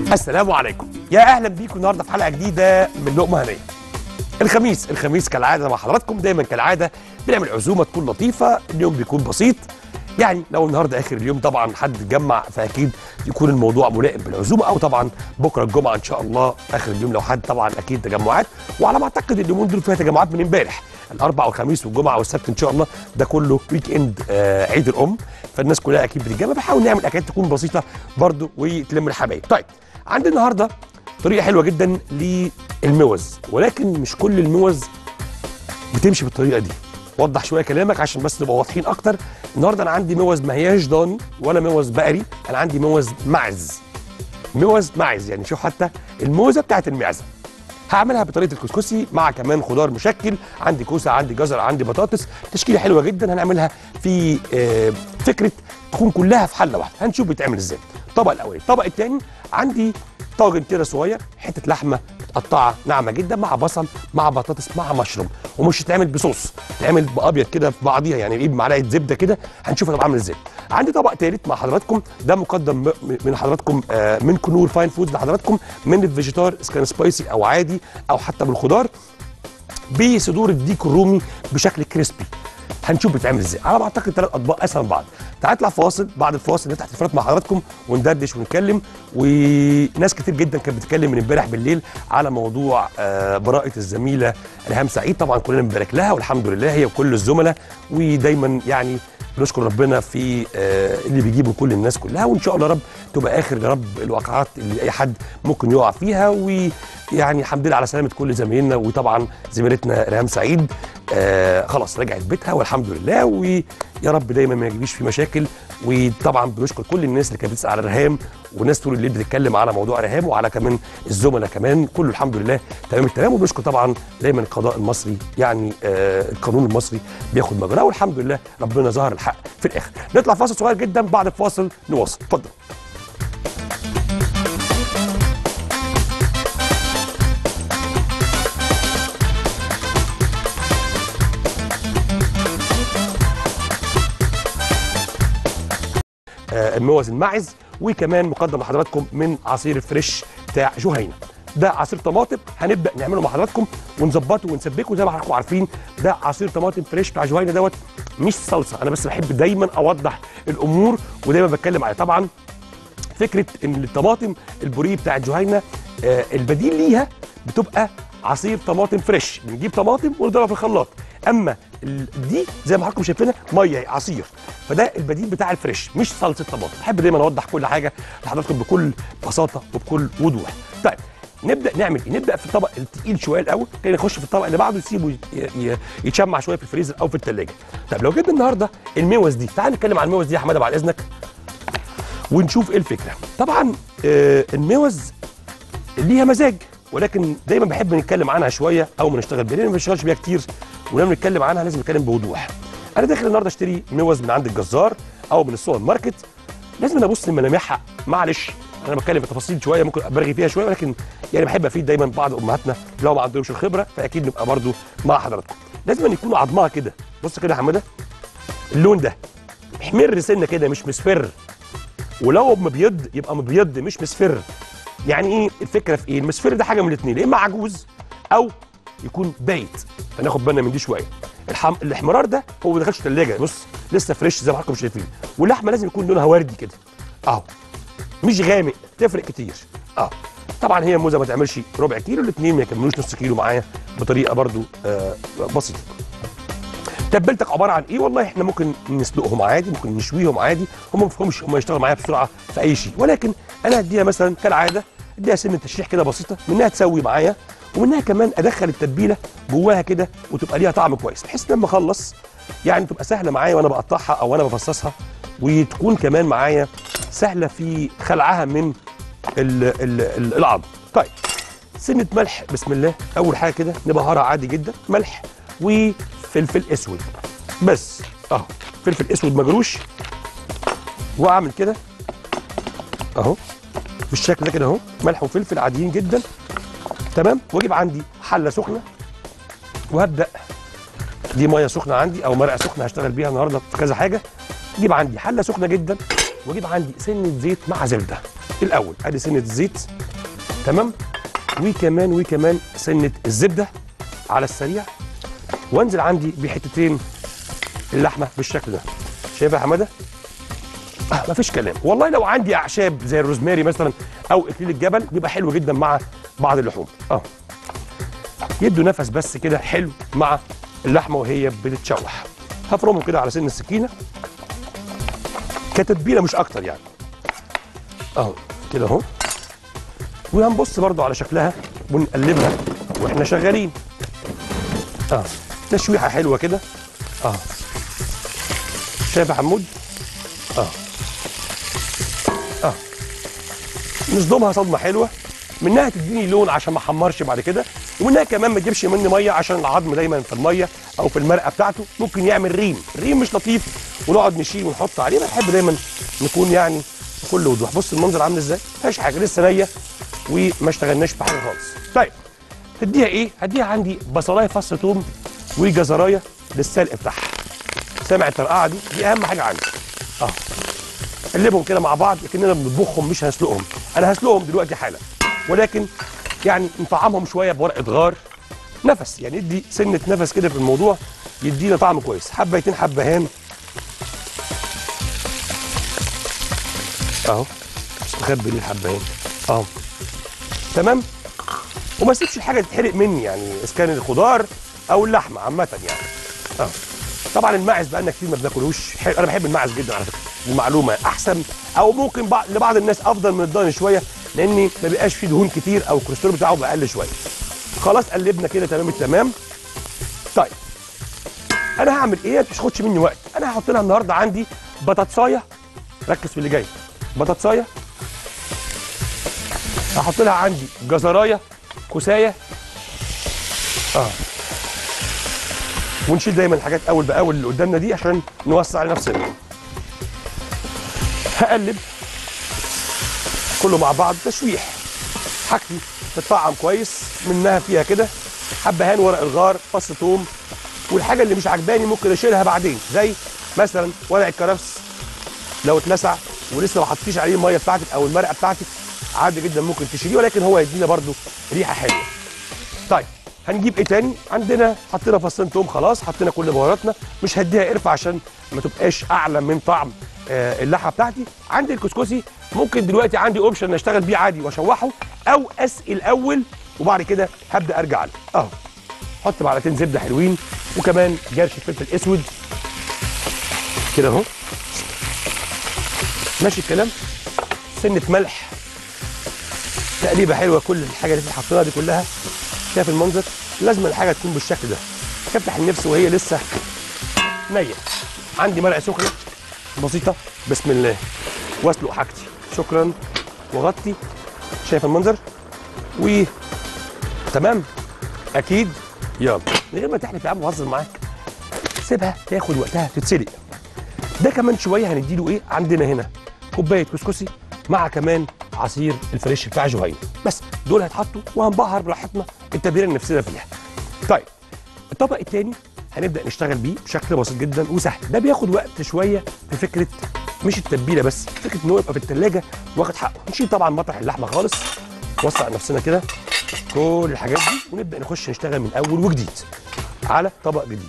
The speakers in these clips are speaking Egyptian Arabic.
السلام عليكم يا اهلا بيكم النهارده في حلقه جديده من لقمه هنيه الخميس الخميس كالعاده مع حضراتكم دايما كالعاده بنعمل عزومه تكون لطيفه اليوم بيكون بسيط يعني لو النهارده اخر اليوم طبعا حد اتجمع فاكيد يكون الموضوع ملائم بالعزومه او طبعا بكره الجمعه ان شاء الله اخر اليوم لو حد طبعا اكيد تجمعات وعلى ما اعتقد اليومين دول فيها تجمعات من امبارح الاربع والخميس والجمعه والسبت ان شاء الله ده كله ويك اند آه عيد الام فالناس كلها اكيد بتتجمع بنحاول نعمل اكلات تكون بسيطه برضو وتلم الحبايب طيب عندي النهارده طريقه حلوه جدا للموز ولكن مش كل الموز بتمشي بالطريقه دي وضح شويه كلامك عشان بس نبقى واضحين اكتر النهارده انا عندي موز ما هياش ضاني ولا موز بقري انا عندي موز معز موز معز يعني شوف حتى الموزه بتاعت المعزه هعملها بطريقه الكسكسي مع كمان خضار مشكل عندي كوسه عندي جزر عندي بطاطس تشكيله حلوه جدا هنعملها في آه، فكره تكون كلها في حله واحده هنشوف بيتعمل ازاي الطبق الاولاني الطبق الثاني عندي طاجن كده صغير حته لحمه متقطعه ناعمه جدا مع بصل مع بطاطس مع مشروم ومش هتعمل بصوص تعمل بابيض كده في بعضيها يعني ايه بمعلقه زبده كده هنشوف هتبقى عامل ازاي عندي طبق ثالث مع حضراتكم ده مقدم م- من حضراتكم آه، من كنور فاين فود لحضراتكم من الفيجيتار كان سبايسي او عادي او حتى بالخضار بصدور الديك الرومي بشكل كريسبي هنشوف بتعمل ازاي على ما اعتقد ثلاث اطباق اسهل من بعض تعال نطلع فاصل بعد الفاصل نفتح تليفونات مع حضراتكم وندردش ونتكلم وناس كتير جدا كانت بتتكلم من امبارح بالليل على موضوع آه، براءه الزميله ريهام سعيد طبعا كلنا بنبارك لها والحمد لله هي وكل الزملاء ودايما يعني بنشكر ربنا في آه، اللي بيجيبه كل الناس كلها وان شاء الله يا رب تبقى اخر يا رب الواقعات اللي اي حد ممكن يقع فيها ويعني الحمد لله على سلامه كل زمايلنا وطبعا زميلتنا ريهام سعيد آه خلاص رجعت بيتها والحمد لله ويا رب دايما ما يجيش في مشاكل وطبعا بنشكر كل الناس اللي كانت بتسال على ريهام والناس طول الليل بتتكلم على موضوع ريهام وعلى كمان الزملاء كمان كله الحمد لله تمام التمام وبنشكر طبعا دايما القضاء المصري يعني آه القانون المصري بياخد مجراه والحمد لله ربنا ظهر الحق في الاخر نطلع فاصل صغير جدا بعد الفاصل نواصل اتفضل آه، الموز الماعز وكمان مقدم لحضراتكم من عصير الفريش بتاع جهينه ده عصير طماطم هنبدا نعمله مع حضراتكم ونظبطه ونسبكه زي ما حضراتكم عارفين ده عصير طماطم فريش بتاع جهينه دوت مش صلصه انا بس بحب دايما اوضح الامور ودايما بتكلم عليه طبعا فكره ان الطماطم البوريه بتاعت جهينه آه البديل ليها بتبقى عصير طماطم فريش بنجيب طماطم ونضربها في الخلاط اما ال- دي زي ما حضراتكم شايفينها ميه عصير فده البديل بتاع الفريش مش صلصه طماطم بحب دايما اوضح كل حاجه لحضراتكم بكل بساطه وبكل وضوح طيب نبدا نعمل ايه نبدا في الطبق التقيل شويه الاول كده نخش في الطبق اللي بعده نسيبه ي- ي- يتشمع شويه في الفريزر او في الثلاجه طب لو جبنا النهارده الموز دي تعال نتكلم عن الموز دي يا حماده بعد اذنك ونشوف ايه الفكره طبعا آه، الموز ليها مزاج ولكن دايما بحب نتكلم عنها شويه او ما نشتغل بيها لان ما بنشتغلش بيها كتير ولما نتكلم عنها لازم نتكلم بوضوح انا داخل النهارده اشتري موز من عند الجزار او من السوبر ماركت لازم أنا ابص لملامحها معلش انا بتكلم في تفاصيل شويه ممكن برغي فيها شويه ولكن يعني بحب افيد دايما بعض امهاتنا لو ما عندهمش الخبره فاكيد نبقى برضو مع حضراتكم لازم أن يكونوا عظمها كده بص كده يا حماده اللون ده محمر سنه كده مش مصفر ولو مبيض يبقى مبيض مش مصفر يعني ايه الفكره في ايه المصفر ده حاجه من الاثنين يا اما عجوز او يكون بايت فناخد بالنا من دي شويه الحم... الاحمرار ده هو ما دخلش ثلاجه بص لسه فريش زي ما حضراتكم شايفين واللحمه لازم يكون لونها وردي كده اهو مش غامق تفرق كتير اه طبعا هي الموزه ما تعملش ربع كيلو الاثنين ما يكملوش نص كيلو معايا بطريقه برضو آه بسيطه تتبيلتك عباره عن ايه والله احنا ممكن نسلقهم عادي ممكن نشويهم عادي هم ما بيفهمش هم يشتغلوا معايا بسرعه في اي شيء ولكن انا هديها مثلا كالعاده اديها سن تشريح كده بسيطه منها تسوي معايا ومنها كمان ادخل التتبيله جواها كده وتبقى ليها طعم كويس بحيث لما اخلص يعني تبقى سهله معايا وانا بقطعها او انا بفصصها وتكون كمان معايا سهله في خلعها من ال ال ال العظم طيب سنه ملح بسم الله اول حاجه كده نبهرها عادي جدا ملح وفلفل اسود بس اهو فلفل اسود مجروش واعمل كده اهو بالشكل ده كده اهو ملح وفلفل عاديين جدا تمام واجيب عندي حله سخنه وهبدا دي ميه سخنه عندي او مرقه سخنه هشتغل بيها النهارده في كذا حاجه اجيب عندي حله سخنه جدا واجيب عندي سنه زيت مع زبده الاول ادي سنه الزيت تمام وكمان وكمان سنه الزبده على السريع وانزل عندي بحتتين اللحمه بالشكل ده شايفها يا حماده آه مفيش كلام والله لو عندي اعشاب زي الروزماري مثلا او اكليل الجبل بيبقى حلو جدا مع بعض اللحوم اه يدوا نفس بس كده حلو مع اللحمه وهي بتتشوح هفرمهم كده على سن السكينه كتتبيله مش اكتر يعني اهو كده اهو وهنبص برضو على شكلها ونقلبها واحنا شغالين اه تشويحه حلوه كده اه شايف يا حمود اه اه نصدمها صدمه حلوه منها تديني لون عشان ما احمرش بعد كده ومنها كمان ما تجيبش مني ميه عشان العظم دايما في الميه او في المرقه بتاعته ممكن يعمل ريم ريم مش لطيف ونقعد نشيل ونحط عليه بنحب دايما نكون يعني بكل وضوح بص المنظر عامل ازاي مفيهاش حاجه لسه نيه وما اشتغلناش بحاجه خالص طيب تديها ايه هديها عندي بصلايه فص ثوم وجزرايه للسلق بتاعها سامع الترقعه دي دي اهم حاجه عندي اه قلبهم كده مع بعض لكننا بنطبخهم مش هنسلقهم انا هسلقهم دلوقتي حالا ولكن يعني نطعمهم شويه بورقه غار نفس يعني يدي سنه نفس كده في الموضوع يدينا طعم كويس حبيتين حبهان اهو مستخبي ليه الحبهان اهو تمام وما اسيبش الحاجه تتحرق مني يعني اذا كان الخضار او اللحمه عامه يعني اه طبعا الماعز بقالنا كتير ما بناكلوش حلو. انا بحب الماعز جدا على فكره المعلومه احسن او ممكن بعض لبعض الناس افضل من الضاني شويه لان ما بيبقاش فيه دهون كتير او الكوليسترول بتاعه بقى اقل شويه خلاص قلبنا كده تمام التمام طيب انا هعمل ايه مش هاخدش مني وقت انا هحط لها النهارده عندي بطاطسايه ركز في اللي جاي بطاطسايه هحط لها عندي جزرايه كوسايه اه ونشيل دايما الحاجات اول باول اللي قدامنا دي عشان نوسع لنفسنا هقلب كله مع بعض تشويح حاجتي تتطعم كويس منها فيها كده حبهان ورق الغار فص ثوم والحاجه اللي مش عجباني ممكن اشيلها بعدين زي مثلا ورق الكرفس لو اتلسع ولسه ما حطيتيش عليه الميه بتاعتك او المرقه بتاعتك عادي جدا ممكن تشيليه ولكن هو يدينا برده ريحه حلوه طيب هنجيب ايه تاني عندنا حطينا فصين توم خلاص حطينا كل بهاراتنا مش هديها قرفه عشان ما تبقاش اعلى من طعم آه اللحمه بتاعتي عندي الكسكسي ممكن دلوقتي عندي اوبشن اشتغل بيه عادي واشوحه او اسقي الاول وبعد كده هبدا ارجع له اهو حط معلقتين زبده حلوين وكمان جرش فلفل اسود كده اهو ماشي الكلام سنه ملح تقليبه حلوه كل الحاجه اللي احنا حطيناها دي كلها شايف المنظر لازم الحاجه تكون بالشكل ده تفتح النفس وهي لسه نيه عندي مرقه سخنه بسيطه بسم الله واسلق حاجتي شكرا وغطي شايف المنظر و تمام اكيد يلا من غير ما تحلف يا عم بهزر معاك سيبها تاخد وقتها تتسلق ده كمان شويه هنديله ايه عندنا هنا كوبايه كسكسي مع كمان عصير الفريش بتاع جهينه بس دول هيتحطوا وهنبهر براحتنا التبهير اللي نفسنا فيها طيب الطبق الثاني هنبدا نشتغل بيه بشكل بسيط جدا وسهل ده بياخد وقت شويه في فكره مش التتبيله بس فكره ان هو يبقى في الثلاجه واخد حقه نشيل طبعا مطرح اللحمه خالص نوسع نفسنا كده كل الحاجات دي ونبدا نخش نشتغل من اول وجديد على طبق جديد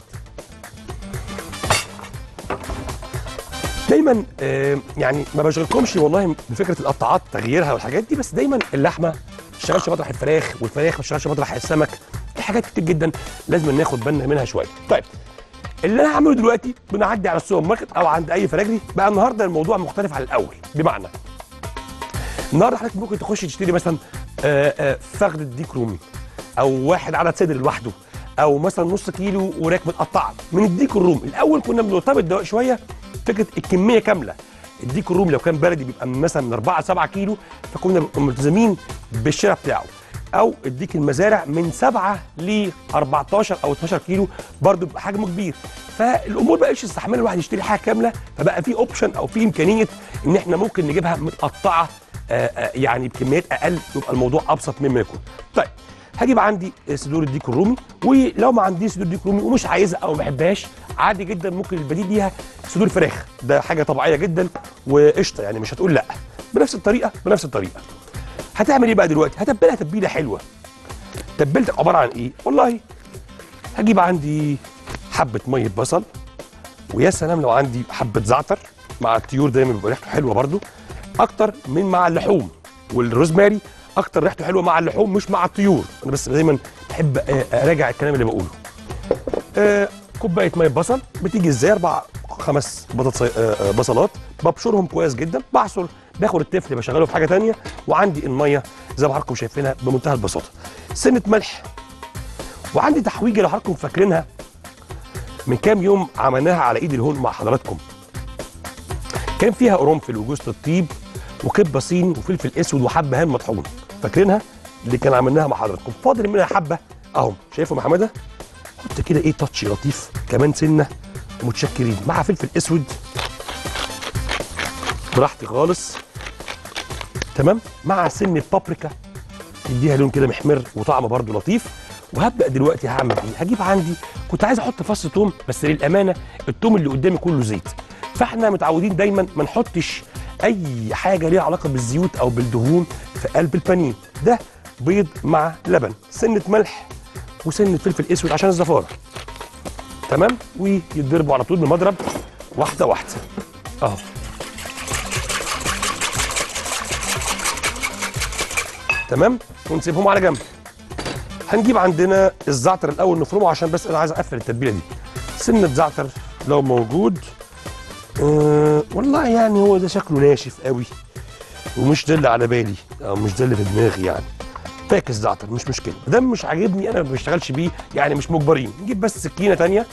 دايما آه يعني ما بشغلكمش والله بفكره القطاعات تغييرها والحاجات دي بس دايما اللحمه ما تشتغلش مطرح الفراخ والفراخ ما تشتغلش مطرح السمك في حاجات كتير جدا لازم ناخد بالنا منها شويه طيب اللي انا هعمله دلوقتي بنعدي على السوبر ماركت او عند اي فراجري بقى النهارده الموضوع مختلف عن الاول بمعنى النهارده حضرتك ممكن تخش تشتري مثلا آه، آه، فخده ديك رومي او واحد عدد صدر لوحده او مثلا نص كيلو وراك متقطعه من الديك الرومي الاول كنا بنرتبط ده شويه فكره الكميه كامله الديك الرومي لو كان بلدي بيبقى من مثلا من 4 ل 7 كيلو فكنا بنبقى ملتزمين بالشراء بتاعه او الديك المزارع من 7 ل 14 او 12 كيلو برضه بيبقى حجمه كبير فالامور بقتش تستحمل الواحد يشتري حاجه كامله فبقى في اوبشن او في امكانيه ان احنا ممكن نجيبها متقطعه آه، آه، يعني بكميات اقل يبقى الموضوع ابسط مما يكون طيب هجيب عندي صدور الديك الرومي ولو ما عنديش صدور ديك رومي ومش عايزها او ما بحبهاش عادي جدا ممكن البديل ليها صدور فراخ ده حاجه طبيعيه جدا وقشطه يعني مش هتقول لا بنفس الطريقه بنفس الطريقه هتعمل ايه بقى دلوقتي هتبلها تتبيله حلوه تتبيلتك عباره عن ايه والله هجيب عندي حبه ميه بصل ويا سلام لو عندي حبه زعتر مع الطيور دايما بيبقى ريحته حلوه برده اكتر من مع اللحوم والروزماري اكتر ريحته حلوه مع اللحوم مش مع الطيور انا بس دايما بحب آه، اراجع الكلام اللي بقوله آه، كوبايه ميه بصل بتيجي ازاي اربع خمس بطاطس آه، آه، بصلات ببشرهم كويس جدا بعصر باخد التفل بشغله في حاجه تانية وعندي الميه زي ما حضراتكم شايفينها بمنتهى البساطه سنه ملح وعندي تحويجه لو حضراتكم فاكرينها من كام يوم عملناها على ايد الهون مع حضراتكم كان فيها قرنفل وجوز الطيب وكبه صين وفلفل اسود وحبه هان مطحون فاكرينها اللي كان عملناها مع حضراتكم فاضل منها حبه اهو شايفهم يا حماده حط كده ايه تاتش لطيف كمان سنه متشكرين مع فلفل اسود براحتي خالص تمام مع سنه بابريكا يديها لون كده محمر وطعم برده لطيف وهبدا دلوقتي هعمل ايه هجيب عندي كنت عايز احط فص توم بس للامانه التوم اللي قدامي كله زيت فاحنا متعودين دايما ما نحطش اي حاجه ليها علاقه بالزيوت او بالدهون في قلب البانيه ده بيض مع لبن سنه ملح وسنه فلفل اسود عشان الزفاره تمام ويتضربوا على طول بالمضرب واحده واحده اهو تمام ونسيبهم على جنب هنجيب عندنا الزعتر الاول نفرمه عشان بس انا عايز اقفل التتبيله دي سنه زعتر لو موجود أه والله يعني هو ده شكله ناشف قوي ومش ده اللي على بالي او مش ده اللي في دماغي يعني فاكس زعتر مش مشكله ده مش عاجبني انا ما بشتغلش بيه يعني مش مجبرين نجيب بس سكينه تانية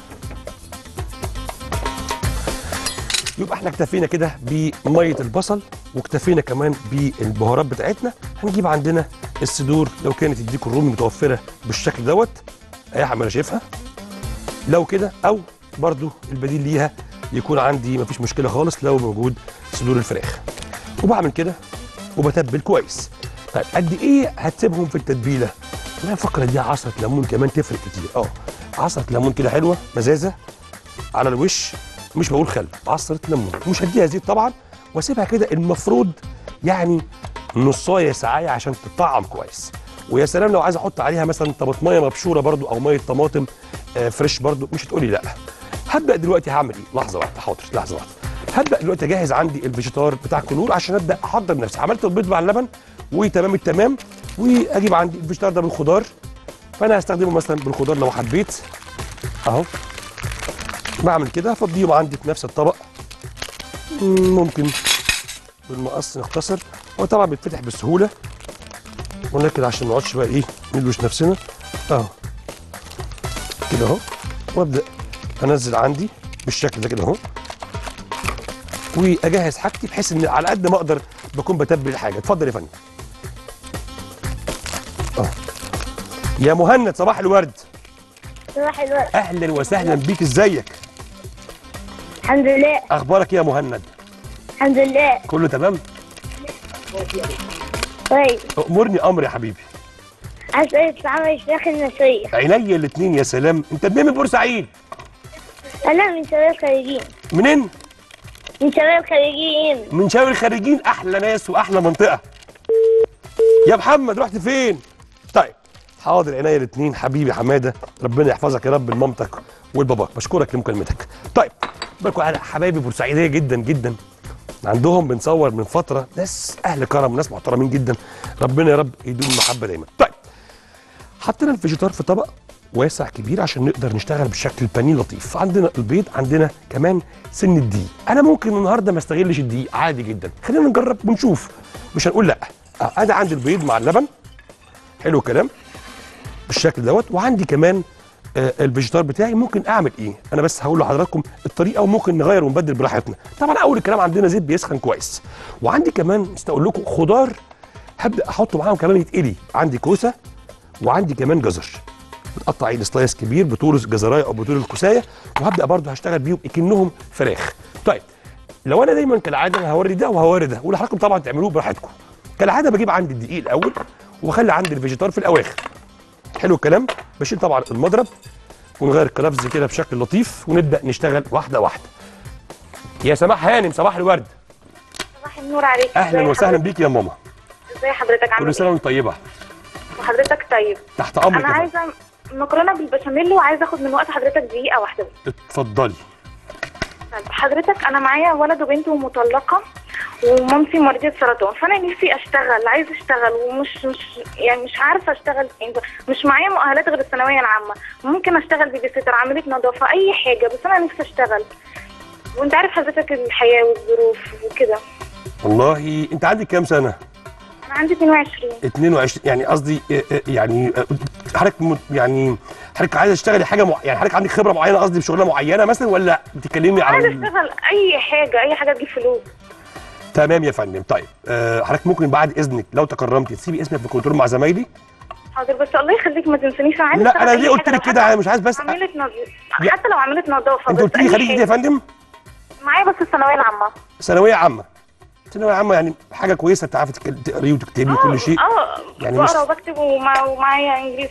يبقى احنا اكتفينا كده بميه البصل واكتفينا كمان بالبهارات بتاعتنا هنجيب عندنا الصدور لو كانت الديك الرومي متوفره بالشكل دوت اي حاجه انا شايفها لو كده او برضو البديل ليها يكون عندي مفيش مشكله خالص لو موجود صدور الفراخ وبعمل كده وبتبل كويس طيب قد ايه هتسيبهم في التتبيله انا بفكر اديها عصره ليمون كمان تفرق كتير اه عصره ليمون كده حلوه مزازه على الوش مش بقول خل عصره ليمون مش هديها زيت طبعا واسيبها كده المفروض يعني نصايه ساعه عشان تطعم كويس ويا سلام لو عايز احط عليها مثلا طماطميه مبشوره برضو او ميه طماطم آه فريش برضو مش هتقولي لا هبدا دلوقتي هعمل ايه لحظه واحده حاضر لحظه واحده هبدا دلوقتي اجهز عندي الفيجيتار بتاع كنور عشان ابدا احضر نفسي عملت البيض مع اللبن وتمام التمام واجيب عندي الفيجيتار ده بالخضار فانا هستخدمه مثلا بالخضار لو حبيت اهو بعمل كده افضيهم عندي في نفس الطبق مم، ممكن بالمقص نختصر هو طبعا بيتفتح بسهوله ولكن عشان ما نقعدش بقى ايه ندوش نفسنا اهو كده اهو وابدا انزل عندي بالشكل ده كده اهو واجهز حاجتي بحيث ان على قد ما اقدر بكون بتبل الحاجه اتفضل يا فندم اه يا مهند صباح الورد صباح الورد اهلا وسهلا بيك ازيك الحمد لله اخبارك إيه يا مهند الحمد لله كله تمام طيب امرني امر يا حبيبي عايز طريقة عمل الفراخ المشوية عينيا الاثنين يا سلام انت منين من بورسعيد أنا من شباب خارجين منين من شباب خارجين من شاوي الخريجين احلى ناس واحلى منطقه يا محمد رحت فين طيب حاضر عينيا الاثنين حبيبي حماده ربنا يحفظك يا رب لمامتك ولباباك بشكرك لمكالمتك طيب بالكم على حبايبي بورسعيديه جدا جدا عندهم بنصور من فتره ناس اهل كرم ناس محترمين جدا ربنا يا رب يدوم المحبه دايما طيب حطينا الفيجيتار في طبق واسع كبير عشان نقدر نشتغل بشكل البانيه لطيف عندنا البيض عندنا كمان سن الدقيق انا ممكن النهارده ما استغلش الدقيق عادي جدا خلينا نجرب ونشوف مش هنقول لا آه، انا عندي البيض مع اللبن حلو الكلام بالشكل دوت وعندي كمان آه، الفيجيتار بتاعي ممكن اعمل ايه انا بس هقول لحضراتكم الطريقه وممكن نغير ونبدل براحتنا طبعا اول الكلام عندنا زيت بيسخن كويس وعندي كمان نسيت اقول لكم خضار هبدا احطه معاهم كمان يتقلي عندي كوسه وعندي كمان جزر بتقطع عيد سلايس كبير بطول جزرايه او بطول الكوسايه وهبدا برضه هشتغل بيهم اكنهم فراخ طيب لو انا دايما كالعاده انا هوري ده وهوري ده ولحضراتكم طبعا تعملوه براحتكم كالعاده بجيب عندي الدقيق الاول وبخلي عندي الفيجيتار في الاواخر حلو الكلام بشيل طبعا المضرب ونغير الكلافز كده بشكل لطيف ونبدا نشتغل واحده واحده يا سماح هانم صباح الورد صباح صباح النور عليك اهلا ازي وسهلا حضرتك؟ بيك يا ماما ازي حضرتك عامل كل سنه ايه وانت طيبه وحضرتك طيب تحت امرك انا يا فندم. عايزه مكرونه بالبشاميل وعايزه اخد من وقت حضرتك دقيقه واحده بس اتفضلي طيب حضرتك انا معايا ولد وبنت ومطلقه ومامتي مريضه سرطان فانا نفسي اشتغل عايزه اشتغل ومش مش يعني مش عارفه اشتغل فين مش معايا مؤهلات غير الثانويه العامه ممكن اشتغل بيبي سيتر عامله نظافه اي حاجه بس انا نفسي اشتغل وانت عارف حضرتك الحياه والظروف وكده والله انت عندك كام سنه انا عندي 22 22 يعني قصدي اه، اه، يعني اه، حضرتك م- يعني حضرتك عايزه تشتغلي حاجه مع... يعني حضرتك عندك خبره معينه قصدي في شغلانه معينه مثلا ولا بتتكلمي على عايزه ال... اشتغل اي حاجه اي حاجه تجيب فلوس تمام يا فندم طيب اه، حضرتك ممكن بعد اذنك لو تكرمتي تسيبي اسمك في الكنترول مع زمايلي حاضر بس الله يخليك ما تنسانيش انا عايزه لا أشتغل انا أي ليه قلت حاجة، لك لو كده انا مش عايز بس حتى عملت نظافه يا- حتى لو عملت نظافه انت بس قلت لي أي خريجه ايه يا حاجة. فندم معايا بس الثانويه العامه ثانويه عامه ثانويه عامه يعني حاجه كويسه بتعرفي تك- تقري وتكتبي وكل شيء اه يعني يعني مش- بقرا وبكتب ومع ومعايا انجليزي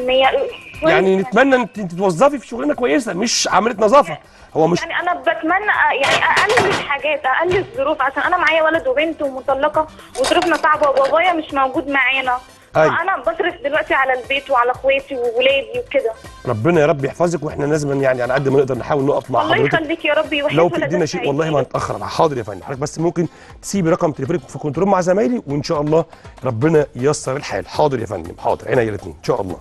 70% يعني نتمنى انت انت توظفي في شغلانه كويسه مش عمليه نظافه هو مش يعني انا بتمنى أ- يعني اقلل الحاجات اقلل الظروف عشان انا معايا ولد وبنت ومطلقه وظروفنا صعبه وبابايا مش موجود معانا أيوة. فانا بصرف دلوقتي على البيت وعلى اخواتي وولادي وكده ربنا يا رب يحفظك واحنا لازم يعني على قد ما نقدر نحاول نقف مع الله حضرتك يخليك يا ربي وحيد لو في ولادك ايدينا شيء والله ما سعيدين. هنتاخر حاضر يا فندم حضرتك بس ممكن تسيبي رقم تليفونك في كنترول مع زمايلي وان شاء الله ربنا ييسر الحال حاضر يا فندم حاضر عينيا الاثنين ان شاء الله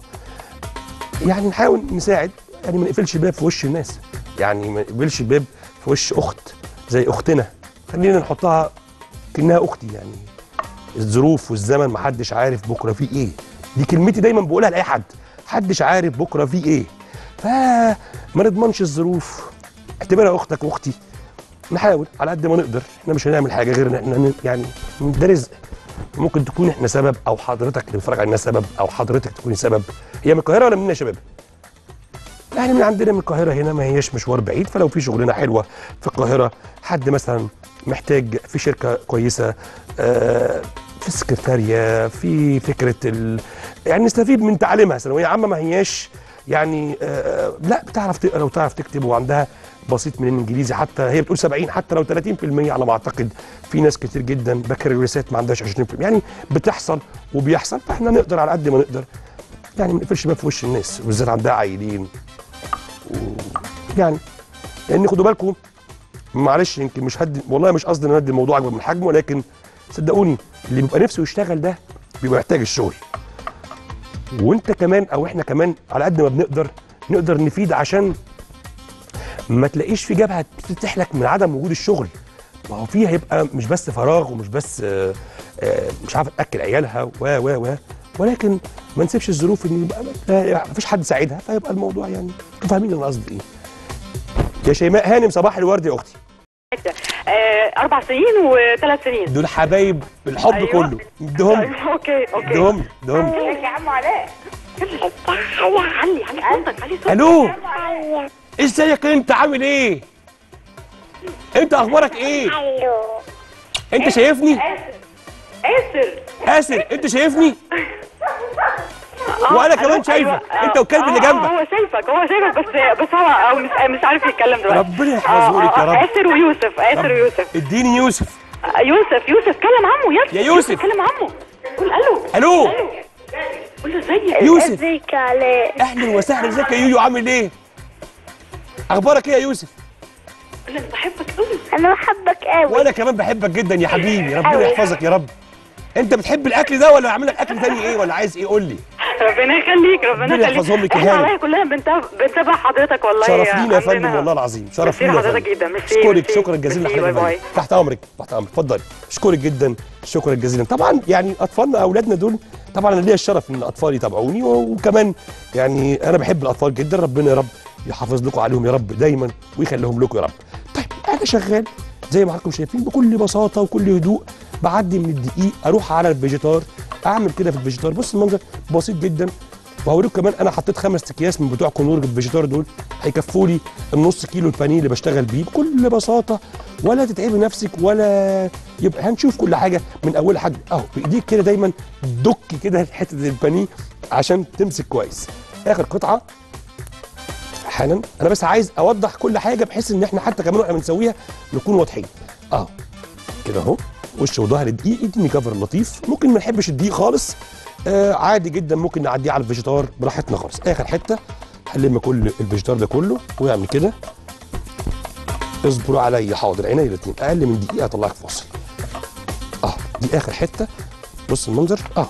يعني نحاول نساعد يعني ما نقفلش الباب في وش الناس يعني ما نقفلش الباب في وش اخت زي اختنا خلينا نحطها كانها اختي يعني الظروف والزمن ما حدش عارف بكره فيه ايه دي كلمتي دايما بقولها لاي حد حدش عارف بكره فيه ايه فما نضمنش الظروف اعتبرها اختك واختي نحاول على قد ما نقدر احنا مش هنعمل حاجه غير ان احنا ن- يعني ده رزق ممكن تكون احنا سبب او حضرتك اللي بتتفرج علينا سبب او حضرتك تكوني سبب هي من القاهره ولا مننا يا شباب؟ يعني من عندنا من القاهره هنا ما هياش مشوار بعيد فلو في شغلانه حلوه في القاهره حد مثلا محتاج في شركه كويسه آه، في السكرتاريه في فكره ال... يعني نستفيد من تعليمها ثانويه عامه ما هياش يعني آه، لا بتعرف تقرا وتعرف تكتب وعندها بسيط من الانجليزي حتى هي بتقول 70 حتى لو 30% على ما اعتقد في ناس كتير جدا بكالوريوسات ما عندهاش 20% يعني بتحصل وبيحصل فاحنا نقدر على قد ما نقدر يعني ما نقفلش باب في وش الناس وبالذات عندها عيلين و... يعني لان خدوا بالكم معلش يمكن مش هدي والله مش قصدي ان أنا ادي الموضوع اكبر من حجمه لكن صدقوني اللي بيبقى نفسه يشتغل ده بيبقى محتاج الشغل وانت كمان او احنا كمان على قد ما بنقدر نقدر نفيد عشان ما تلاقيش في جبهه تتيح لك من عدم وجود الشغل ما هو فيه هيبقى مش بس فراغ ومش بس آه، آه، مش عارفه تاكل عيالها و و و ولكن ما نسيبش الظروف ان يبقى ما فيش حد ساعدها فيبقى الموضوع يعني انتوا فاهمين انا قصدي ايه يا شيماء هانم صباح الورد يا اختي آه، اربع سنين وثلاث سنين دول حبايب الحب أيوة. كله ادهم أيوة، اوكي اوكي ادهم ادهم يا عم علاء علي علي صوتك علي صوتك الو ازيك انت عامل ايه انت اخبارك ايه الو انت شايفني اسر اسر انت شايفني وانا كمان شايفك انت والكلب اللي آه، جنبك هو شايفك هو شايفك بس بس هو هو مش مش عارف يتكلم دلوقتي ربنا يحفظه لك يا رب. اسر ويوسف اسر ويوسف اديني يوسف آه، يوسف يوسف كلم عمو يلا يا يوسف. كلم عمو قول الو الو قول له ازيك يوسف ازيك يا علاء اهلا وسهلا ازيك يا يويو عامل ايه اخبارك ايه يا يوسف قول له انا بحبك قوي انا بحبك قوي وانا كمان بحبك جدا يا حبيبي ربنا أوي. يحفظك يا رب انت بتحب الاكل ده ولا اعمل لك اكل تاني ايه ولا عايز ايه قول لي ربنا يخليك ربنا ربنا يخليك يحفظهم لك يا احنا هانم. والله كلنا بنتابع بنتابع حضرتك والله شرف لينا يا فندم عندنا- والله العظيم شرف ميرسي لينا يا لحضرتك فندم جدا ميرسي اشكرك ميرسي. شكرا جزيلا ميرسي، لحضرتك باي يا باي. فندم. تحت امرك تحت امرك اتفضلي اشكرك جدا شكرا جزيلا طبعا يعني اطفالنا اولادنا دول طبعا انا ليا الشرف ان اطفالي يتابعوني وكمان يعني انا بحب الاطفال جدا ربنا يا رب يحافظ لكم عليهم يا رب دايما ويخليهم لكم يا رب طيب انا شغال زي ما حضراتكم شايفين بكل بساطه وكل هدوء بعدي من الدقيق اروح على الفيجيتار اعمل كده في الفيجيتار بص المنظر بسيط جدا وهوريكم كمان انا حطيت خمس اكياس من بتوع كونور الفيجيتار دول هيكفوا لي النص كيلو البانيه اللي بشتغل بيه بكل بساطه ولا تتعبي نفسك ولا يبقى هنشوف كل حاجه من اول حاجه اهو بايديك كده دايما دكي كده حته البانيه عشان تمسك كويس اخر قطعه حالا انا بس عايز اوضح كل حاجه بحيث ان احنا حتى كمان واحنا بنسويها نكون واضحين اهو كده اهو وش وظهر الدقيق يديني كفر لطيف ممكن ما نحبش الدقيق خالص آه عادي جدا ممكن نعديه على الفيجيتار براحتنا خالص اخر حته هنلم كل الفيجيتار ده كله ونعمل كده اصبروا عليا حاضر عيني الاثنين اقل من دقيقه اطلعك فاصل اه دي اخر حته بص المنظر اه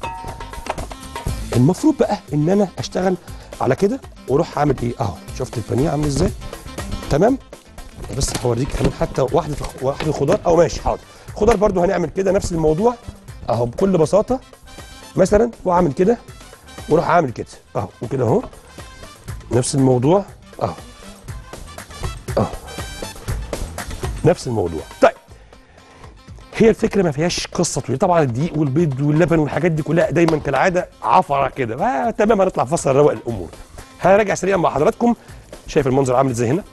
المفروض بقى ان انا اشتغل على كده واروح اعمل ايه اهو شفت البانيه عامل ازاي تمام بس هوريك كمان حتى واحده واحده خضار او ماشي حاضر خضار برضو هنعمل كده نفس الموضوع اهو بكل بساطه مثلا واعمل كده واروح اعمل كده اهو وكده اهو نفس الموضوع اهو اهو نفس الموضوع طيب هي الفكره ما فيهاش قصه طويله طبعا الدقيق والبيض واللبن والحاجات دي كلها دايما كالعاده عفره كده آه تمام هنطلع فاصل نروق الامور هراجع سريعا مع حضراتكم شايف المنظر عامل ازاي هنا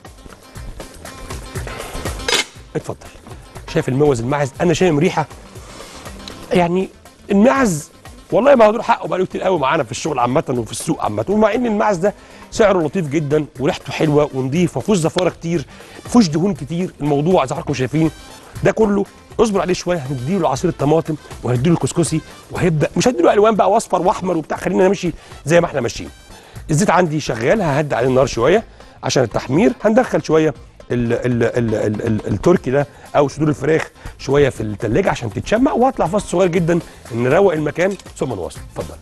اتفضل شايف الموز المعز انا شايم ريحه يعني المعز والله مهدور حقه بقاله كتير قوي معانا في الشغل عامه وفي السوق عامه ومع ان المعز ده سعره لطيف جدا وريحته حلوه ونظيف ومفيهوش زفاره كتير مفيهوش دهون كتير الموضوع زي ما حضراتكم شايفين ده كله اصبر عليه شويه هنديله عصير الطماطم وهنديله الكسكسي وهيبدا مش هنديله الوان بقى واصفر واحمر وبتاع خلينا نمشي زي ما احنا ماشيين الزيت عندي شغال ههدي عليه النار شويه عشان التحمير هندخل شويه ال ال ال ال ال التركي ده او صدور الفراخ شويه في التلاجة عشان تتشمع وهطلع فاصل صغير جدا نروق المكان ثم نواصل اتفضل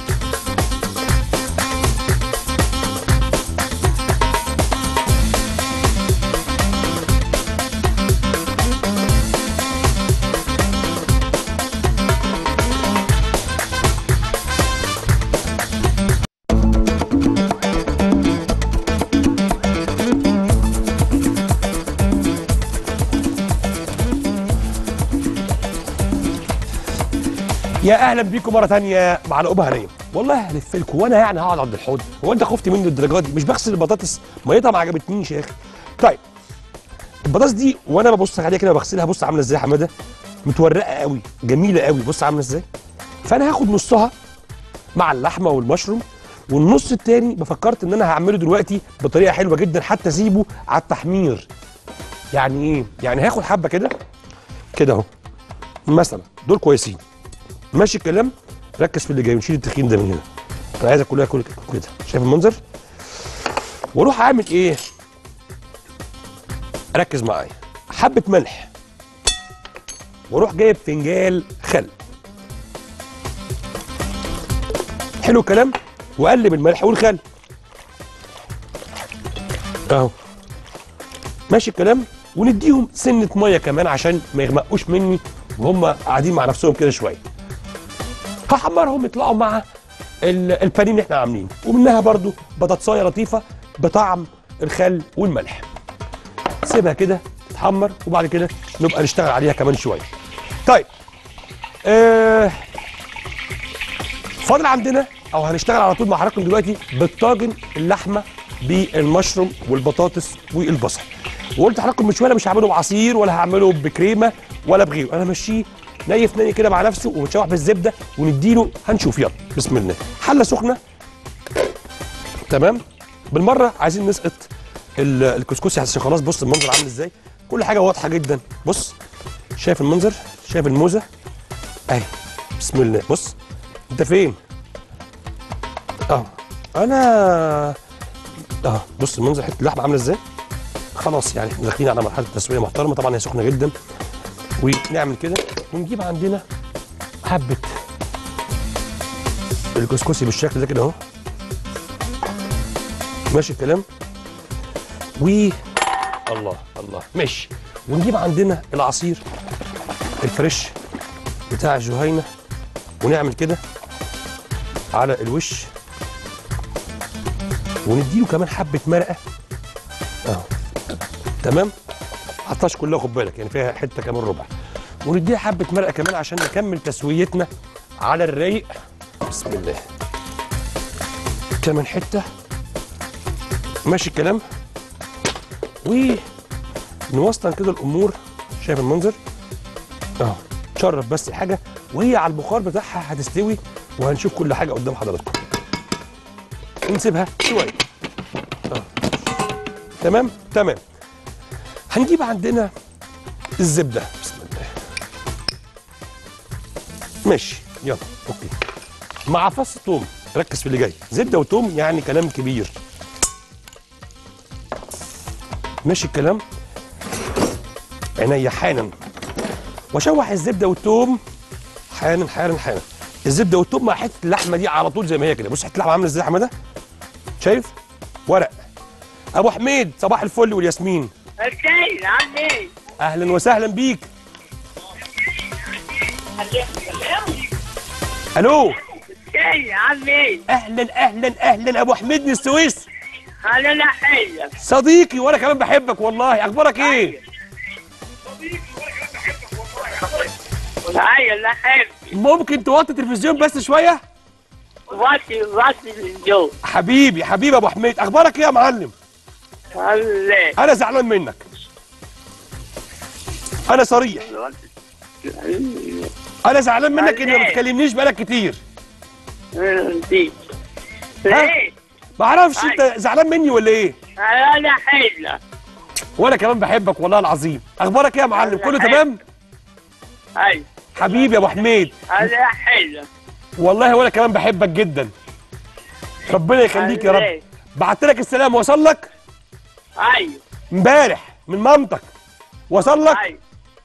يا اهلا بيكم مره ثانيه مع لقمه هنيه والله هلف لكم وانا يعني هقعد عند الحوض هو انت خفت مني الدرجات دي مش بغسل البطاطس ميتها ما عجبتنيش يا اخي طيب البطاطس دي وانا ببص عليها كده بغسلها بص عامله ازاي يا حماده متورقه قوي جميله قوي بص عامله ازاي فانا هاخد نصها مع اللحمه والمشروم والنص التاني بفكرت ان انا هعمله دلوقتي بطريقه حلوه جدا حتى اسيبه على التحمير يعني ايه يعني هاخد حبه كده كده اهو مثلا دول كويسين ماشي الكلام ركز في اللي جاي ونشيل التخين ده من هنا انا عايزك كلها كل كده شايف المنظر واروح اعمل ايه ركز معايا حبه ملح واروح جايب فنجان خل حلو الكلام واقلب الملح والخل اهو ماشي الكلام ونديهم سنه ميه كمان عشان ما يغمقوش مني وهم قاعدين مع نفسهم كده شويه هحمرهم يطلعوا مع ال- البانيه اللي احنا عاملينه ومنها برضو بطاطسايه لطيفه بطعم الخل والملح سيبها كده تتحمر وبعد كده نبقى نشتغل عليها كمان شويه طيب آه فاضل عندنا او هنشتغل على طول مع حضراتكم دلوقتي بالطاجن اللحمه بالمشروم والبطاطس والبصل وقلت لحضراتكم من شويه أنا مش هعمله بعصير ولا هعمله بكريمه ولا بغيره انا ماشيه نيف ني كده مع نفسه ومتشوح بالزبده ونديله هنشوف يلا بسم الله حله سخنه تمام بالمره عايزين نسقط ال- الكسكسي عشان خلاص بص المنظر عامل ازاي كل حاجه واضحه جدا بص شايف المنظر شايف الموزه اهي بسم الله بص انت فين اه انا اه بص المنظر حته اللحمه عامله ازاي خلاص يعني احنا داخلين على مرحله تسويه محترمه طبعا هي سخنه جدا ونعمل كده ونجيب عندنا حبه الكسكسي بالشكل ده كده اهو ماشي الكلام و الله الله ماشي ونجيب عندنا العصير الفريش بتاع الجهينه ونعمل كده على الوش ونديله كمان حبه مرقه اهو تمام حطاش كلها خد بالك يعني فيها حته كمان ربع ونديها حبه مرقه كمان عشان نكمل تسويتنا على الرايق بسم الله كمان حته ماشي الكلام ونوسطن كده الامور شايف المنظر اهو تشرب بس الحاجه وهي على البخار بتاعها هتستوي وهنشوف كل حاجه قدام حضراتكم ونسيبها شويه اه تمام تمام هنجيب عندنا الزبده بسم الله ماشي يلا اوكي مع فص توم ركز في اللي جاي زبده وتوم يعني كلام كبير ماشي الكلام عينيا حالا واشوح الزبده والتوم حالا حالا حالا الزبده والتوم مع حته اللحمه دي على طول زي ما هي كده بص حته اللحمه عامله ازاي يا حماده شايف ورق ابو حميد صباح الفل والياسمين الخير عامل ايه؟ اهلا وسهلا بيك الو الخير عامل ايه؟ اهلا اهلا اهلا ابو حميد من السويس انا حلة صديقي وانا كمان بحبك والله اخبارك ايه ايوه انا حلو ممكن توطي التلفزيون بس شويه واطي واطي الجو حبيبي حبيبي ابو حميد اخبارك ايه يا معلم عامل ايه؟ انا زعلان منك انا صريح انا زعلان منك انك ما بتكلمنيش بقالك كتير دي ليه؟ ما اعرفش انت زعلان مني ولا ايه انا حلة وانا كمان بحبك والله العظيم اخبارك ايه يا معلم كله تمام ايوه حبيبي يا ابو حميد انا حلة والله وانا كمان بحبك جدا ربنا يخليك يا رب بعت لك السلام وصل لك ايوه امبارح من مامتك وصل لك ايوه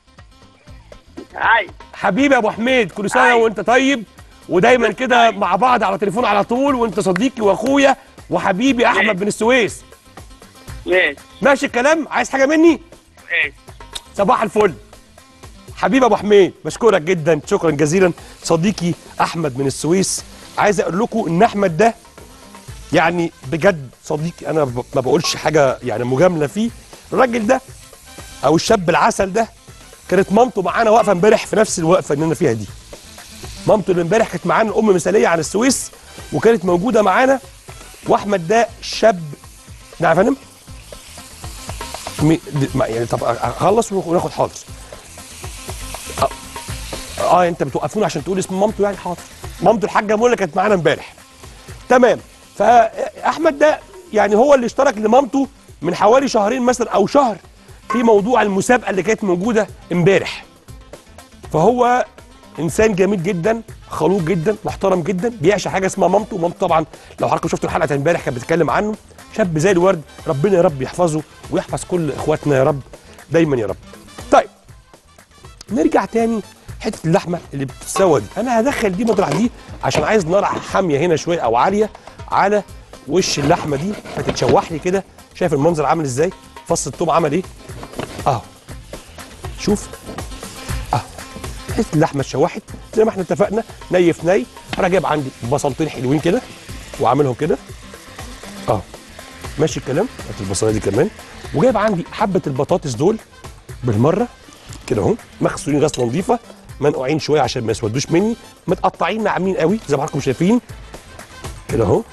ايوه حبيبي يا ابو حميد كل سنه أيوة. وانت طيب ودايما كده مع بعض على تليفون على طول وانت صديقي واخويا وحبيبي احمد من السويس ماشي ماشي الكلام عايز حاجه مني ماشي صباح الفل حبيبي ابو حميد بشكرك جدا شكرا جزيلا صديقي احمد من السويس عايز اقول لكم ان احمد ده يعني بجد صديقي انا ب- ما بقولش حاجه يعني مجامله فيه الراجل ده او الشاب العسل ده كانت مامته معانا واقفه امبارح في نفس الوقفه اللي انا فيها دي مامته اللي امبارح كانت معانا الام مثاليه عن السويس وكانت موجوده معانا واحمد ده شاب نعم يا فندم مي- د- ما- يعني طب اخلص وناخد حاضر اه, آه انت بتوقفوني عشان تقول اسم مامته يعني حاضر مامته الحاجه منى كانت معانا امبارح تمام فاحمد ده يعني هو اللي اشترك لمامته من حوالي شهرين مثلا او شهر في موضوع المسابقه اللي كانت موجوده امبارح فهو انسان جميل جدا خلوق جدا محترم جدا بيعشق حاجه اسمها مامته مامته طبعا لو حضراتكم شفتوا الحلقه بتاعت امبارح كانت بتتكلم عنه شاب زي الورد ربنا يا رب يحفظه ويحفظ كل اخواتنا يا رب دايما يا رب طيب نرجع تاني حته اللحمه اللي بتتسوى دي انا هدخل دي مطرح دي عشان عايز نار حاميه هنا شويه او عاليه على وش اللحمه دي فتتشوح لي كده شايف المنظر عامل ازاي فص الثوم عمل ايه اهو شوف اهو حته اللحمه اتشوحت زي ما احنا اتفقنا ني في ني انا جايب عندي بصلتين حلوين كده وعاملهم كده اه ماشي الكلام هات البصلايه دي كمان وجايب عندي حبه البطاطس دول بالمره كده اهو مغسولين غسله نظيفه منقوعين شويه عشان ما يسودوش مني متقطعين ناعمين قوي زي ما حضراتكم شايفين كده اهو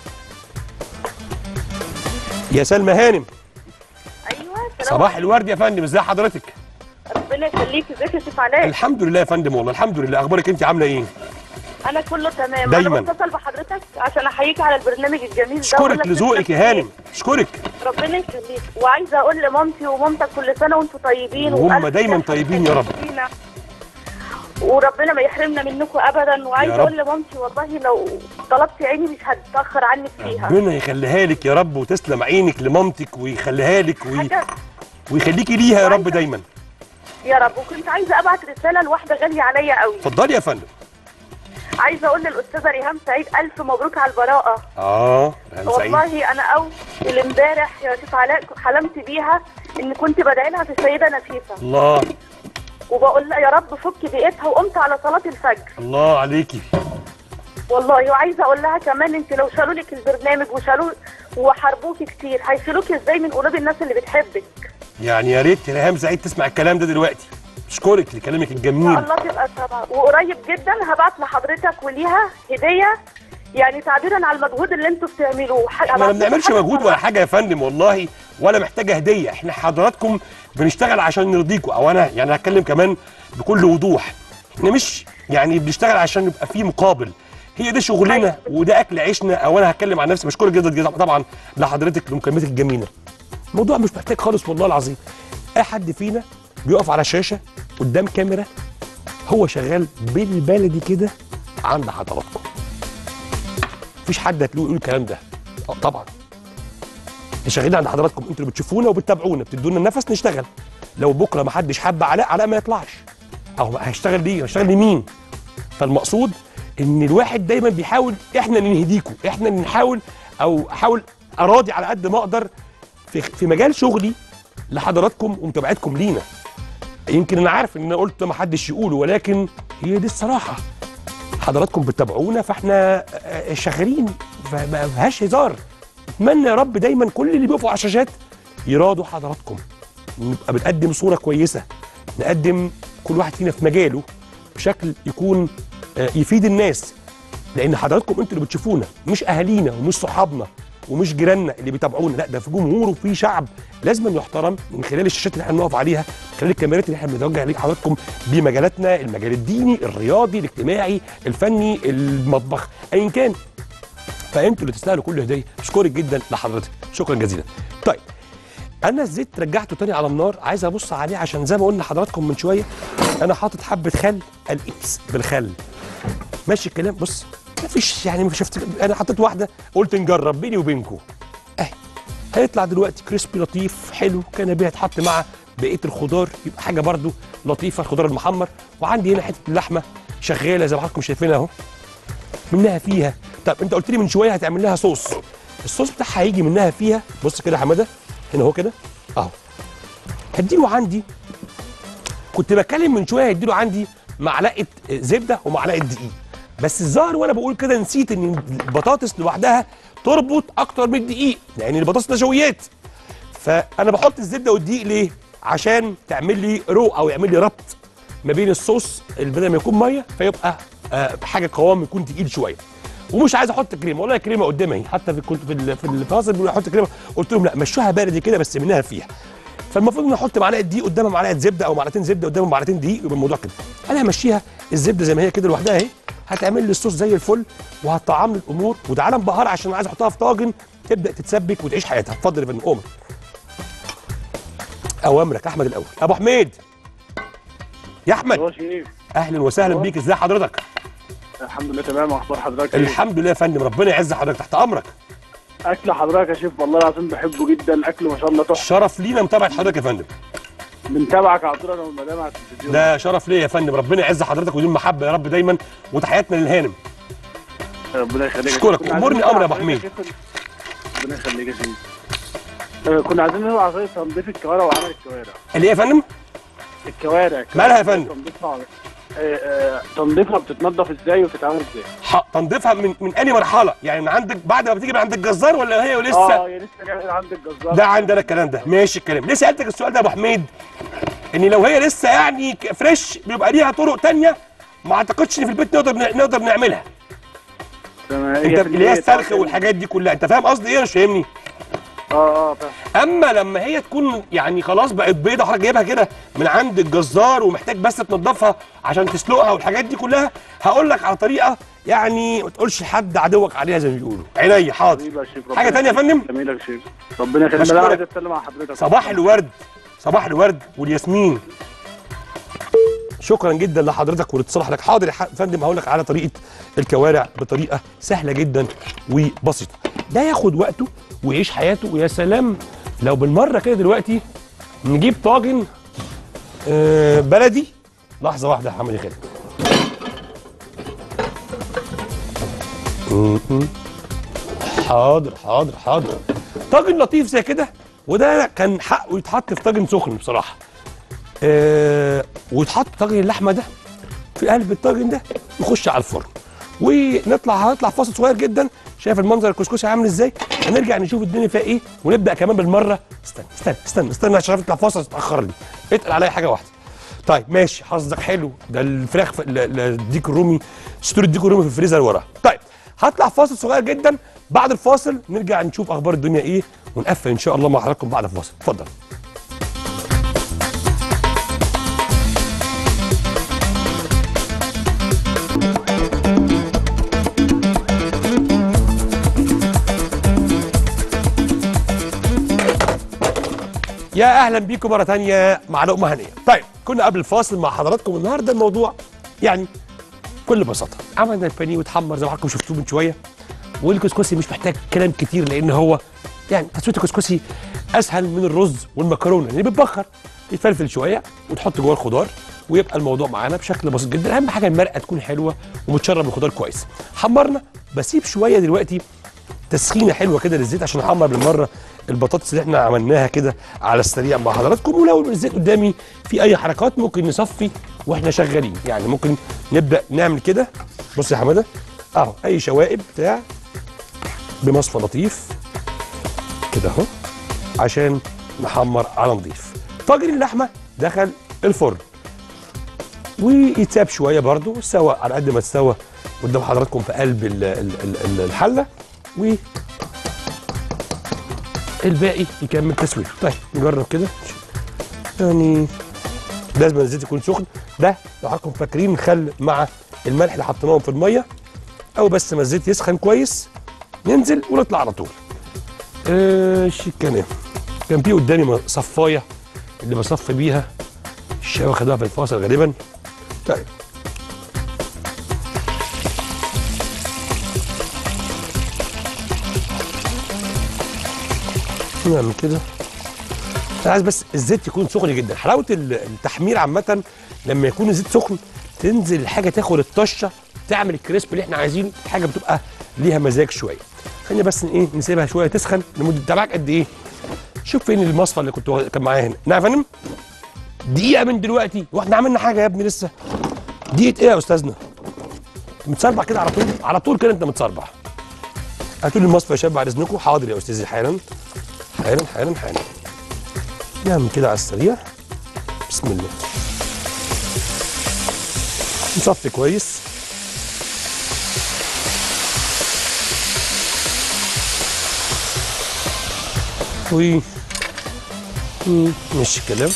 يا سلمى هانم ايوه صباح الورد يا فندم ازي حضرتك ربنا يخليك ازيك يا شيف علاء الحمد لله يا فندم والله الحمد لله اخبارك انت عامله ايه انا كله تمام دايماً. انا بتصل بحضرتك عشان احييك على البرنامج الجميل ده وأقول اشكرك لك لذوقك تسلم يا هانم اشكرك ربنا يخليك وعايزه اقول لمامتي ومامتك كل سنه وانتم طيبين وهم وألف دايماً سنة طيبين يا رب. فينا. وربنا ما يحرمنا منكم ابدا وعايزه يا رب. اقول لمامتي والله لو طلبت عيني مش هتتاخر عنك فيها ربنا يخليها لك يا رب وتسلم عينك لمامتك ويخليها لك وي... حاجه ويخليكي ليها يا رب دايما يا رب وكنت عايزه ابعت رساله لواحده غاليه عليا قوي اتفضلي يا فندم عايزه اقول للاستاذه ريهام سعيد الف مبروك على البراءه اه ريهام سعيد والله انا اول امبارح يا شيخ علاء حلمت بيها ان كنت بدعي لها في السيده نفيسه الله وبقول لها يا رب فك بيئتها وقمت على صلاه الفجر الله عليكي والله وعايزه اقول لها كمان انت لو شالوا لك البرنامج وشالوه وحاربوكي كتير هيشيلوكي ازاي من قلوب الناس اللي بتحبك يعني يا ريت ريهام سعيد تسمع الكلام ده دلوقتي اشكرك لكلامك ان الجميل الله تبقى سبعة وقريب جدا هبعت لحضرتك وليها هديه يعني تعبيرا على المجهود اللي انتوا بتعملوه احنا ما بنعملش مجهود ولا حاجه يا فندم والله ولا محتاجه هديه احنا حضراتكم بنشتغل عشان نرضيكم او انا يعني هتكلم كمان بكل وضوح احنا مش يعني بنشتغل عشان يبقى في مقابل هي دي شغلنا وده اكل عيشنا او انا هتكلم عن نفسي بشكرك جدا جدا طبعا لحضرتك لمكالمتك الجميله الموضوع مش محتاج خالص والله العظيم اي حد فينا بيقف على شاشه قدام كاميرا هو شغال بالبلدي كده عند حضراتكم مفيش حد هتلاقيه يقول الكلام ده اه طبعا شغالين عند حضراتكم انتوا اللي بتشوفونا وبتتابعونا بتدونا النفس نشتغل لو بكره ما حدش حب علاء علاء ما يطلعش او هيشتغل ليه هيشتغل لمين فالمقصود ان الواحد دايما بيحاول احنا اللي نهديكم احنا اللي نحاول او احاول اراضي على قد ما اقدر في في مجال شغلي لحضراتكم ومتابعتكم لينا يمكن انا عارف ان انا قلت ما حدش يقوله ولكن هي دي الصراحه حضراتكم بتتابعونا فاحنا آه، شغالين فما فيهاش هزار اتمنى يا رب دايما كل اللي بيقفوا على الشاشات يرادوا حضراتكم نبقى بنقدم صوره كويسه نقدم كل واحد فينا في مجاله بشكل يكون آه، يفيد الناس لان حضراتكم انتوا اللي بتشوفونا مش اهالينا ومش صحابنا ومش جيراننا اللي بيتابعونا لا ده في جمهور وفي شعب لازم يحترم من خلال الشاشات اللي احنا بنقف عليها خلال الكاميرات اللي احنا بنتوجه عليها حضراتكم بمجالاتنا المجال الديني الرياضي الاجتماعي الفني المطبخ ايا كان فانتوا اللي تستاهلوا كل هديه اشكرك جدا لحضرتك شكرا جزيلا طيب انا الزيت رجعته تاني على النار عايز ابص عليه عشان زي ما قلنا حضراتكم من شويه انا حاطط حبه خل الاكس بالخل ماشي الكلام بص مفيش يعني مش شفت انا حطيت واحده قلت نجرب بيني وبينكم اهي هيطلع دلوقتي كريسبي لطيف حلو كان بيه هيتحط مع بقيه الخضار يبقى حاجه برده لطيفه الخضار المحمر وعندي هنا حته اللحمه شغاله زي ما حضراتكم شايفينها اهو منها فيها طب انت قلت لي من شويه هتعمل لها صوص الصوص بتاعها هيجي منها فيها بص كده يا حماده هنا اهو كده اهو هديله عندي كنت بتكلم من شويه هديله عندي معلقه زبده ومعلقه دقيق بس الظاهر وانا بقول كده نسيت ان البطاطس لوحدها تربط اكتر من الدقيق لان البطاطس نشويات فانا بحط الزبده والدقيق ليه عشان تعمل لي رو او يعمل لي ربط ما بين الصوص اللي بدل ما يكون ميه فيبقى آه حاجه قوام يكون تقيل شويه ومش عايز احط كريمه والله الكريمه قدامي اهي حتى في كنت في ال- في الفاصل بيقولوا احط كريمه قلت لهم لا مشوها باردة كده بس منها فيها فالمفروض ان احط معلقه دقيق قدامها معلقه زبده او معلقتين زبده قدامهم معلقتين دقيق يبقى الموضوع كده انا همشيها الزبده زي ما هي كده لوحدها اهي هتعمل لي الصوص زي الفل وهتطعم لي الامور وتعالى انبهار عشان عايز احطها في طاجن تبدا تتسبك وتعيش حياتها اتفضل يا فندم قوم اوامرك احمد الاول ابو حميد يا احمد هو شريف اهلا وسهلا بيك ازي حضرتك الحمد لله تمام اخبار حضرتك إيه؟ الحمد لله يا فندم ربنا يعز حضرتك تحت امرك اكل حضرتك يا شيف والله العظيم بحبه جدا الاكل ما شاء الله تحفه شرف لينا متابعه حضرتك يا فندم بنتابعك على طول انا والمدام على التلفزيون ده شرف ليا يا فندم ربنا يعز حضرتك ودي المحبه يا رب دايما وتحياتنا للهانم ربنا يخليك يا شيف. أشكرك. كنا أمرني عايزين أمر يا أبو نعرف حميد. كيف- ربنا يخليك يا شيف آه، كنا عايزين نعرف عصايه تنظيف الكوارع وعمل الكوارع اللي إيه يا فندم الكوارع مالها يا فندم؟ تنظيفها آه، آه، تنظيفها بتتنضف ازاي وتتعمل ازاي؟ ح- تنظيفها من من انهي مرحله يعني من عندك بعد ما بتيجي من عند الجزار ولا هي اه ولسه يا لسه جاي عند الجزار ده عندنا الكلام ده ماشي الكلام ليه سالتك السؤال ده يا ابو حميد ان لو هي لسه يعني ك- فريش بيبقى ليها طرق تانية ما اعتقدش ان في البيت نقدر ن- نقدر نعملها تمام. انت في اللي هي السلخ طبعاً- والحاجات دي كلها انت فاهم قصدي ايه مش فاهمني اه اه فاهم اما لما هي تكون يعني خلاص بقت بيضه حضرتك جايبها كده من عند الجزار ومحتاج بس تنضفها عشان تسلقها والحاجات دي كلها هقول لك على طريقه يعني ما تقولش لحد عدوك عليها زي ما بيقولوا عينيا حاضر حبيبي يا شيف ربنا حاجة تانية يا يخليك. فندم؟ جميل يا شيف ربنا يخليك بشكرك. انا عايز اتكلم مع حضرتك صباح الورد صباح الورد والياسمين شكرا جدا لحضرتك والاتصال حضرتك حاضر يا ح- فندم هقول لك على طريقه الكوارع بطريقه سهله جدا وبسيطه ده ياخد وقته ويعيش حياته ويا سلام لو بالمره كده دلوقتي نجيب طاجن آه، بلدي لحظه واحده يا حمدي خالد م- م. حاضر حاضر حاضر طاجن لطيف زي كده وده كان حقه يتحط في طاجن سخن بصراحه آه ويتحط طاجن اللحمه ده في قلب الطاجن ده يخش على الفرن ونطلع هنطلع فاصل صغير جدا شايف المنظر الكسكسي عامل ازاي هنرجع نشوف الدنيا فيها ايه ونبدا كمان بالمره استنى استنى استنى استنى عشان اطلع فاصل تاخر لي اتقل عليا حاجه واحده طيب ماشي حظك حلو ده الفراخ في- ال- ال- الديك الرومي ستور الديك الرومي في الفريزر ورا طيب هطلع فاصل صغير جدا بعد الفاصل نرجع نشوف اخبار الدنيا ايه ونقفل ان شاء الله مع حضراتكم بعد الفاصل اتفضل يا اهلا بيكم مره تانية مع لقمه هنيه طيب كنا قبل الفاصل مع حضراتكم النهارده الموضوع يعني بكل بساطه عملنا البانيه واتحمر زي ما حضراتكم شفتوه من شويه والكسكسي مش محتاج كلام كتير لان هو يعني تسويه الكسكسي اسهل من الرز والمكرونه اللي بتبخر يتفلفل شويه وتحط جوه الخضار ويبقى الموضوع معانا بشكل بسيط جدا اهم حاجه المرقه تكون حلوه ومتشرب الخضار كويس حمرنا بسيب شويه دلوقتي تسخينه حلوه كده للزيت عشان احمر بالمره البطاطس اللي احنا عملناها كده على السريع مع حضراتكم ولو الزيت قدامي في اي حركات ممكن نصفي واحنا شغالين يعني ممكن نبدا نعمل كده بص يا حماده اهو اي شوائب بتاع بمصفى لطيف كده اهو عشان نحمر على نضيف طاجن اللحمه دخل الفرن ويتساب شويه برده سوا على قد ما تسوى قدام حضراتكم في قلب ال- ال- ال- ال- الحله و الباقي يكمل تسويته طيب نجرب كده يعني لازم الزيت يكون سخن ده لو حضراتكم فاكرين خل مع الملح اللي حطيناهم في الميه او بس ما الزيت يسخن كويس ننزل ونطلع على طول ايش الكلام كان في قدامي صفايه اللي بصفي بيها الشباب خدوها في الفاصل غالبا طيب نعمل كده انا عايز بس الزيت يكون سخن جدا حلاوه ال- التحمير عامه لما يكون الزيت سخن تنزل الحاجه تاخد الطشه تعمل الكريسب اللي احنا عايزينه الحاجه بتبقى ليها مزاج شويه خلينا بس ايه نسيبها شويه تسخن لمده تبعك قد ايه شوف فين المصفى اللي كنت واخد- كان معايا هنا نعم يا فندم دقيقه من دلوقتي واحنا عملنا حاجه يا ابني لسه دقيقه ايه يا استاذنا متصربع كده على طول على طول كده انت متصربع هاتوا لي المصفى يا شباب بعد اذنكم حاضر يا استاذي حالا حالا حالا حالا نعمل كده على السريع بسم الله نصفي كويس و مم، ماشي الكلام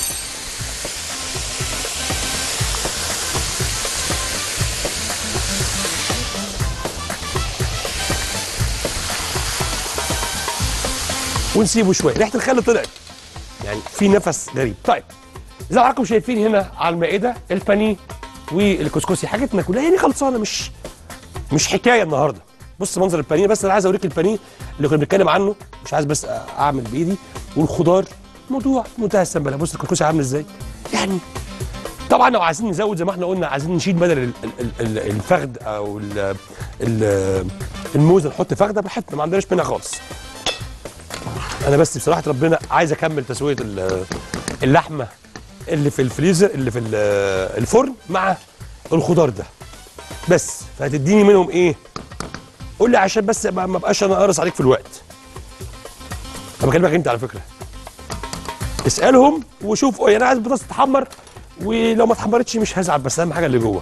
ونسيبه شويه ريحه الخل طلعت يعني في نفس غريب طيب زي ما حضراتكم شايفين هنا على المائده البانيه والكسكسي حاجتنا كلها يعني خلصانه مش مش حكايه النهارده بص منظر البانيه بس انا عايز اوريك البانيه اللي كنا بنتكلم عنه مش عايز بس اعمل بايدي والخضار موضوع منتهى السنبله بص الكسكسي عامل ازاي يعني طبعا لو عايزين نزود زي ما احنا قلنا عايزين نشيل بدل ال- ال- ال- الفخد او ال- ال- الموزه نحط فخده براحتنا ما عندناش منها خالص انا بس بصراحه ربنا عايز اكمل تسويه ال- اللحمه اللي في الفريزر اللي في ال- الفرن مع الخضار ده بس فهتديني منهم ايه قول لي عشان بس ما ما بقاش انا قارص عليك في الوقت انا بكلمك انت على فكره اسالهم وشوف يعني انا عايز البطاطس تتحمر ولو ما اتحمرتش مش هزعل بس اهم حاجه اللي جوه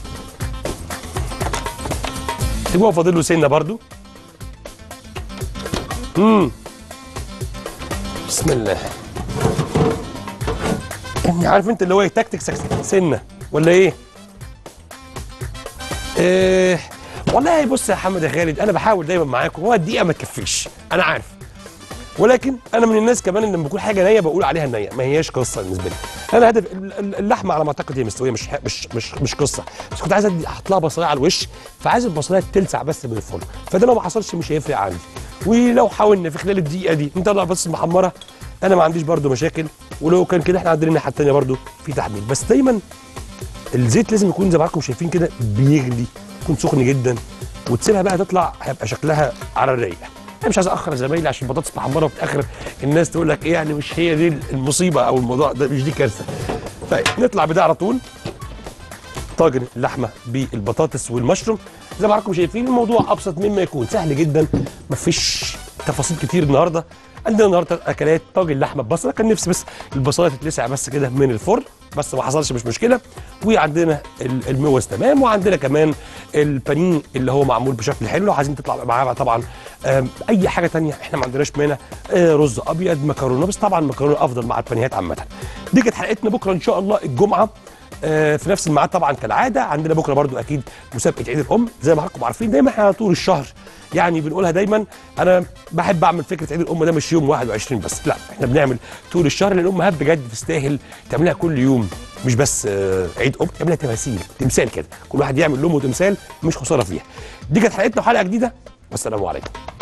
اللي جوه فاضل له سنه برده امم بسم الله يعني عارف انت اللي هو يتكتك سك- سنه ولا ايه؟ إيه والله بص يا محمد يا خالد انا بحاول دايما معاكم هو الدقيقه ما تكفيش انا عارف ولكن انا من الناس كمان اللي لما بكون حاجه نيه بقول عليها نيه ما هياش قصه بالنسبه لي انا هدف ال- ال- اللحمه على ما اعتقد هي مستويه مش ح- مش مش مش قصه بس كنت عايز أدي- احط لها بصلايه على الوش فعايز البصلايه تلسع بس من الفرن فده لو ما حصلش مش هيفرق عندي ولو حاولنا في خلال الدقيقه دي نطلع بس محمره انا ما عنديش برده مشاكل ولو كان كده احنا عندنا الناحيه الثانيه برده في تحميل بس دايما الزيت لازم يكون زي ما حضراتكم شايفين كده بيغلي يكون سخن جدا وتسيبها بقى تطلع هيبقى شكلها على الرايق انا مش عايز اخر زمايلي عشان بطاطس محمره وفي الاخر الناس تقول لك ايه يعني مش هي دي المصيبه او الموضوع ده مش دي كارثه طيب نطلع بده على طول طاجن اللحمه بالبطاطس والمشروم زي ما حضراتكم شايفين الموضوع ابسط مما يكون سهل جدا مفيش تفاصيل كتير النهارده عندنا النهارده اكلات طاجن لحمه ببصله كان نفسي بس البصله تتلسع بس كده من الفرن بس ما حصلش مش مشكله وعندنا ال- الموز تمام وعندنا كمان البانيه اللي هو معمول بشكل حلو لو عايزين تطلع معاه طبعا آم، اي حاجه تانية احنا ما عندناش مانع آه، رز ابيض مكرونه بس طبعا المكرونه افضل مع البانيهات عامه دي كانت حلقتنا بكره ان شاء الله الجمعه آه، في نفس الميعاد طبعا كالعاده عندنا بكره برضو اكيد مسابقه عيد الام زي ما حضراتكم عارفين دايما احنا على طول الشهر يعني بنقولها دايما انا بحب اعمل فكره عيد الام ده مش يوم 21 بس لا احنا بنعمل طول الشهر لان الامهات بجد تستاهل تعملها كل يوم مش بس آه، عيد ام اعملها تماثيل تمثال كده كل واحد يعمل لامه تمثال مش خساره فيها دي كانت حلقتنا وحلقه جديده والسلام عليكم